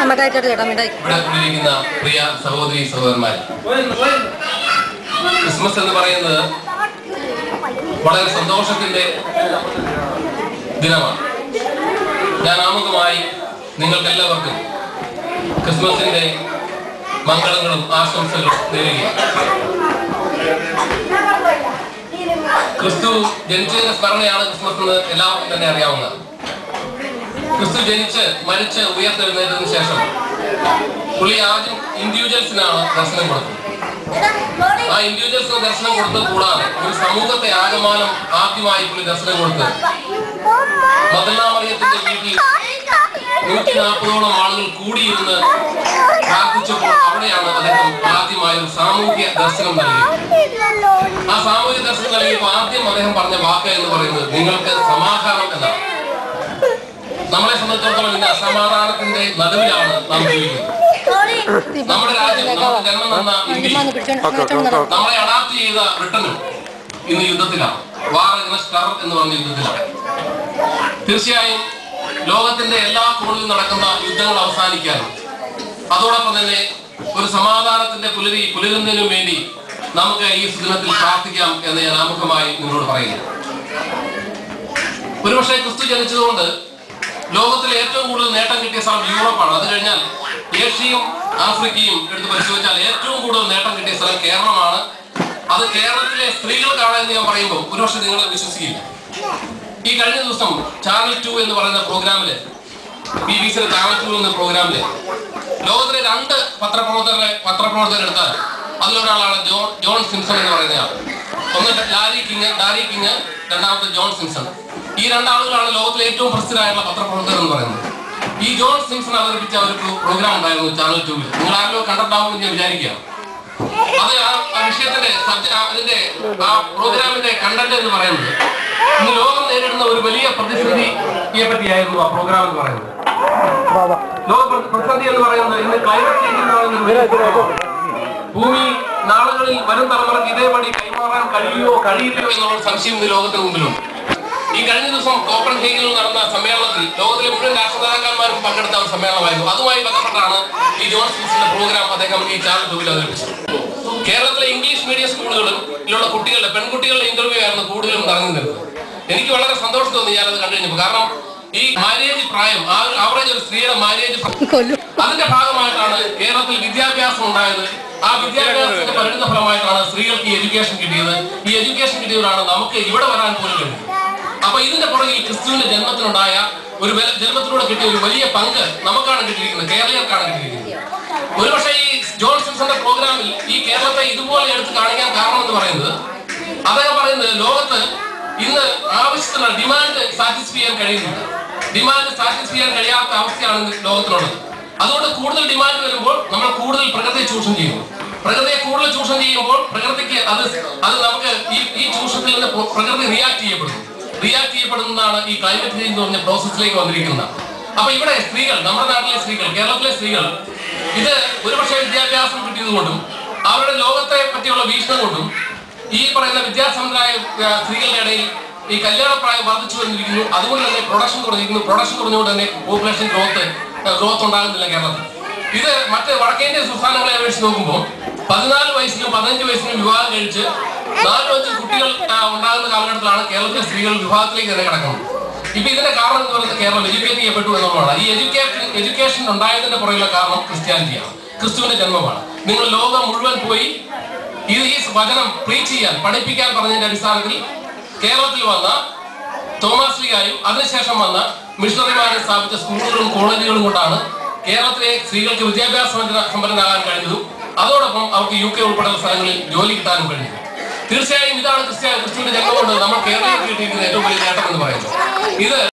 മിഠായിക്കോട്ട് കേട്ടോ മിഠായി ഇവിടെ കൂടിയിരിക്കുന്ന പ്രിയ സഹോദരി സഹോദരന്മാർ ക്രിസ്മസ് എന്ന് പറയുന്നത് വളരെ സന്തോഷത്തിന്റെ ദിനമാണ് ഞാൻ ആമുഖമായി നിങ്ങൾക്കെല്ലാവർക്കും ക്രിസ്മസിന്റെ മംഗളങ്ങളും ആശംസകളും നേരുകയാണ് ക്രിസ്തു ജനിച്ചതിന്റെ സ്മരണയാണ് ക്രിസ്മസ് എന്ന് എല്ലാവർക്കും തന്നെ അറിയാവുന്നത് ക്രിസ്തു ജനിച്ച് മരിച്ച് ഉയർത്തെഴുന്നേറ്റതിനു ശേഷം പുള്ളി ആദ്യം ഇൻഡിവിജ്വൽസിനാണ് ദർശനം കൊടുത്തത് ആ ഇൻഡിവിജ്വൽസിന് ദർശനം കൊടുത്തത് കൂടാതെ ഒരു സമൂഹത്തെ ആകമാനം ആദ്യമായി പുള്ളി ദർശനം കൊടുത്തത് മദനാമറിയത്തിന്റെ വീട്ടിൽ നൂറ്റി നാൽപ്പതോളം ആളുകൾ കൂടിയിരുന്ന് പ്രാർത്ഥിച്ചപ്പോൾ അവിടെയാണ് അദ്ദേഹം ആദ്യമായി ഒരു സാമൂഹ്യ ദർശനം നൽകിയത് ആ സാമൂഹ്യ ദർശനം നൽകിയപ്പോൾ ആദ്യം അദ്ദേഹം പറഞ്ഞ വാക്ക് എന്ന് പറയുന്നത് നിങ്ങൾക്ക് സമാധാനം എന്നാണ് നമ്മളെ സംബന്ധിച്ചിടത്തോളം ഇന്ന് അസമാധാനത്തിന്റെ നടുവിലാണ് നാം ജീവിക്കുന്നത് നമ്മുടെ രാജ്യം നമ്മുടെ ജന്മം തന്ന ഇന്ത്യയും നമ്മളെ അഡാപ്റ്റ് ചെയ്ത ബ്രിട്ടനും ഇന്ന് യുദ്ധത്തിലാണ് വാർ അഗനസ്റ്റ് ടെറർ എന്ന് പറഞ്ഞ യുദ്ധത്തിലാണ് തീർച്ചയായും ലോകത്തിന്റെ എല്ലാ കോണിലും നടക്കുന്ന യുദ്ധങ്ങൾ അവസാനിക്കാനും അതോടൊപ്പം തന്നെ ഒരു സമാധാനത്തിന്റെ പുലരി പുലരുന്നതിനു വേണ്ടി നമുക്ക് ഈ സുദിനത്തിൽ പ്രാർത്ഥിക്കാം എന്ന് ഞാൻ ആമുഖമായി നിങ്ങളോട് പറയുന്നു ഒരുപക്ഷെ ക്രിസ്തു ജനിച്ചതുകൊണ്ട് ലോകത്തിലെ ഏറ്റവും കൂടുതൽ നേട്ടം കിട്ടിയ സ്ഥലം യൂറോപ്പാണ് അത് കഴിഞ്ഞാൽ ഏഷ്യയും ആഫ്രിക്കയും എടുത്ത് പരിശോധിച്ചാൽ ഏറ്റവും കൂടുതൽ നേട്ടം കിട്ടിയ സ്ഥലം കേരളമാണ് അത് കേരളത്തിലെ സ്ത്രീകൾക്കാണ് എന്ന് ഞാൻ പറയുമ്പോൾ ഒരുപക്ഷെ നിങ്ങൾ വിശ്വസിക്കില്ല ഈ കഴിഞ്ഞ ദിവസം ചാനൽ ടു എന്ന് പറയുന്ന പ്രോഗ്രാമില് ബി ബി സിയുടെ ചാനൽ ടു എന്ന പ്രോഗ്രാമില് ലോകത്തിലെ രണ്ട് പത്രപ്രവർത്തകരെ പത്രപ്രവർത്തകർ എടുത്താൽ അതിലൊരാളാണ് ജോൺ ജോൺ സിംസൺ എന്ന് പറയുന്നയാൾ ഒന്ന് ലാരി കിങ് ഡാരി കിങ് രണ്ടാമത്തെ ജോൺ സിംസൺ ഈ രണ്ടാളുകളാണ് ലോകത്തിലെ ഏറ്റവും പ്രസിദ്ധരായുള്ള പത്രപ്രവർത്തകർ എന്ന് പറയുന്നത് ഈ ജോൺ സിംസൺ അവതരിപ്പിച്ച ഒരു പ്രോ- പ്രോഗ്രാം ഉണ്ടായിരുന്നു ചാനൽ ടൂവിൽ നിങ്ങൾ ആരോ കണ്ടിട്ടുണ്ടാവുമെന്ന് ഞാൻ വിചാരിക്കുകയാണ് അത് ആ ആ വിഷയത്തിന്റെ സബ്ജ- ആ അതിന്റെ ആ പ്രോഗ്രാമിന്റെ കണ്ടന്റ് എന്ന് പറയുന്നത് ഇന്ന് ലോകം നേരിടുന്ന ഒരു വലിയ പ്രതിസന്ധിയെ പറ്റിയായിരുന്നു ആ പ്രോഗ്രാം എന്ന് പറയുന്നത് ലോക പ്ര- പ്രതിസന്ധി എന്ന് പറയുന്നത് ഇന്ന് ക്ലൈമറ്റ് ചേഞ്ച് എന്ന് പറയുന്ന ഒരു വലിയ പ്രശ്നമാണ്. ഭൂമി നാളുകളിൽ വരും തലമുറയ്ക്ക് ഇതേപടി കൈമാറാൻ കഴിയുമോ കഴിയില്ലയോ എന്നുള്ള സംശയം ഇന്ന് ലോകത്തിന് മുമ്പിലുണ്ട് ഈ കഴിഞ്ഞ ദിവസം കോപ്പൺ ഹേഗിൽ നടന്ന സമ്മേളനത്തിൽ ലോകത്തിലെ മുഴുവൻ രാഷ്ട്ര നേതാക്കന്മാരും പങ്കെടുത്ത ഒരു സമ്മേളനമായിരുന്നു അതുമായി ബന്ധപ്പെട്ടാണ് ഈ ജോൺ സ്മിത്തിന്റെ പ്രോഗ്രാം അദ്ദേഹം ഈ ചാനൽ ടൂവിൽ അവതരിപ്പിച്ചത് കേരളത്തിലെ ഇംഗ്ലീഷ് മീഡിയം സ്കൂളുകളും ഇതിലുള്ള കുട്ടികളുടെ പെൺകുട്ടികളുടെ ഇന്റർവ്യൂ ആയിരുന്നു കൂടുതലും നടന്നിരുന്നത് എനിക്ക് വളരെ സന്തോഷം തോന്നി ഞാനത് കണ്ടു കഴിഞ്ഞപ്പോൾ കാരണം ഈ മാരേജ് പ്രായം ആ ഒരു ആവറേജ് ഒരു സ്ത്രീയുടെ മാരേജ് കൊല്ലും അതിന്റെ ഭാഗമായിട്ടാണ് കേരളത്തിൽ വിദ്യാഭ്യാസം ഉണ്ടായത് ആ വിദ്യാഭ്യാസത്തിന്റെ പരിണിത ഫലമായിട്ടാണ് സ്ത്രീകൾക്ക് ഈ എഡ്യൂക്കേഷൻ കിട്ടിയത് ഈ എഡ്യൂക്കേഷൻ കിട്ടിയവരാണ് നമുക്ക് ഇവിടെ വരാൻ പോലും കഴിഞ്ഞത് അപ്പൊ ഇതിന്റെ പുറകിൽ ക്രിസ്തുവിന്റെ ജന്മത്തിനുണ്ടായ ഒരു വെ- ജന്മത്തിലൂടെ കിട്ടിയ ഒരു വലിയ പങ്ക് നമുക്കാണ് കിട്ടിയിരിക്കുന്നത് കേരളീയർക്കാണ് കിട്ടിയിരിക്കുന്നത് ഒരുപക്ഷെ ഈ ജോൺ സിംസന്റെ പ്രോഗ്രാമിൽ ഈ കേരളത്തെ ഇതുപോലെ എടുത്ത് കാണിക്കാൻ കാരണം എന്ന് പറയുന്നത് അദ്ദേഹം പറയുന്നത് ലോകത്ത് ഇന്ന് ആവശ്യത്തിനുള്ള ഡിമാൻഡ് സാറ്റിസ്ഫൈ ചെയ്യാൻ കഴിയുന്നില്ല ഡിമാൻഡ് സാറ്റിസ്ഫൈ ചെയ്യാൻ കഴിയാത്ത അവസ്ഥയാണ് ഇന്ന് ലോകത്തിലുള്ളത് അതുകൊണ്ട് കൂടുതൽ ഡിമാൻഡ് വരുമ്പോൾ നമ്മൾ കൂടുതൽ പ്രകൃതിയെ ചൂഷണം ചെയ്യുന്നു പ്രകൃതിയെ കൂടുതൽ ചൂഷണം ചെയ്യുമ്പോൾ പ്രകൃതിക്ക് അത് അത് നമുക്ക് ഈ ഈ ചൂഷണത്തിൽ നിന്ന് പ്ര- പ്രകൃതി റിയാക്ട് ചെയ്യപ്പെടുന്നു റിയാക്ട് ചെയ്യപ്പെടുന്നതാണ് ഈ ക്ലൈമറ്റ് ചേഞ്ച് എന്ന് പറഞ്ഞ പ്രോസസ്സിലേക്ക് വന്നിരിക്കുന്നത് അപ്പൊ ഇവിടെ സ്ത്രീകൾ നമ്മുടെ നാട്ടിലെ സ്ത്രീകൾ കേരളത്തിലെ സ്ത്രീകൾ ഇത് ഒരുപക്ഷെ വിദ്യാഭ്യാസം കിട്ടിയതുകൊണ്ടും അവരുടെ ലോകത്തെ പറ്റിയുള്ള വീക്ഷണം കൊണ്ടും ഈ പറയുന്ന വിദ്യാസമ്പന്നരായ ആ, സ്ത്രീകളുടെ ഇടയിൽ ഈ കല്യാണ പ്രായം വർദ്ധിച്ചു വന്നിരിക്കുന്നു അതുകൊണ്ട് തന്നെ പ്രൊഡക്ഷൻ കുറഞ്ഞിരിക്കുന്നു പ്രൊഡക്ഷൻ കുറഞ്ഞുകൊണ്ട് തന്നെ പോപ്പുലേഷൻ ഗ്രോത്ത് ഗ്രോത്ത് ഉണ്ടാകുന്നില്ല കേരളത്തിൽ ഇത് മറ്റ് വടക്കേന്ത്യൻ സംസ്ഥാനങ്ങളെ അപേക്ഷിച്ച് നോക്കുമ്പോൾ പതിനാല് വയസ്സിലും പതിനഞ്ച് വയസ്സിലും വിവാഹം കഴിച്ച് നാലും അഞ്ചും കുട്ടികൾ ആ, ഉണ്ടാകുന്ന കാലഘട്ടത്തിലാണ് കേരളത്തിലെ സ്ത്രീകൾ വിവാഹത്തിലേക്ക് തന്നെ കിടക്കുന്നത് ഇപ്പൊ ഇതിന്റെ കാരണം എന്ന് പറയുന്നത് കേരളം എഡ്യൂക്കേറ്റ് ചെയ്യപ്പെട്ടു എന്നുള്ളതാണ് ഈ എഡ്യൂക്കേഷൻ എഡ്യൂക്കേഷൻ ഉണ്ടായതിന്റെ പുറകിലുള്ള കാരണം ക്രിസ്ത്യാനിറ്റിയാണ് ക്രിസ്തുവിന്റെ ജന്മമാണ് നിങ്ങൾ ലോകം മുഴുവൻ പോയി ഇത് ഈ വചനം പ്രീച്ച് ചെയ്യാൻ പഠിപ്പിക്കാൻ പറഞ്ഞതിന്റെ അടിസ്ഥാനത്തിൽ കേരളത്തിൽ വന്ന തോമസ് ലീഗായും അതിനുശേഷം വന്ന മിഷണറിമാരെ സ്ഥാപിച്ച സ്കൂളുകളും കോളേജുകളും കൊണ്ടാണ് കേരളത്തിലെ സ്ത്രീകൾക്ക് വിദ്യാഭ്യാസ സമ്പന്ന- സമ്പന്നരാകാൻ കഴിഞ്ഞതും അതോടൊപ്പം അവർക്ക് യു കെ ഉൾപ്പെടെയുള്ള സ്ഥലങ്ങളിൽ ജോലി കിട്ടാനും കഴിഞ്ഞത് തീർച്ചയായും ഇതാണ് ക്രിസ്ത്യ ക്രിസ്തുവിന്റെ ജന്മം കൊണ്ട് നമ്മൾ കേരളത്തിൽ കിട്ടിയിരിക്കുന്ന ഏറ്റവും വലിയ നേട്ടം എന്ന് പറയുന്നത് ഇത്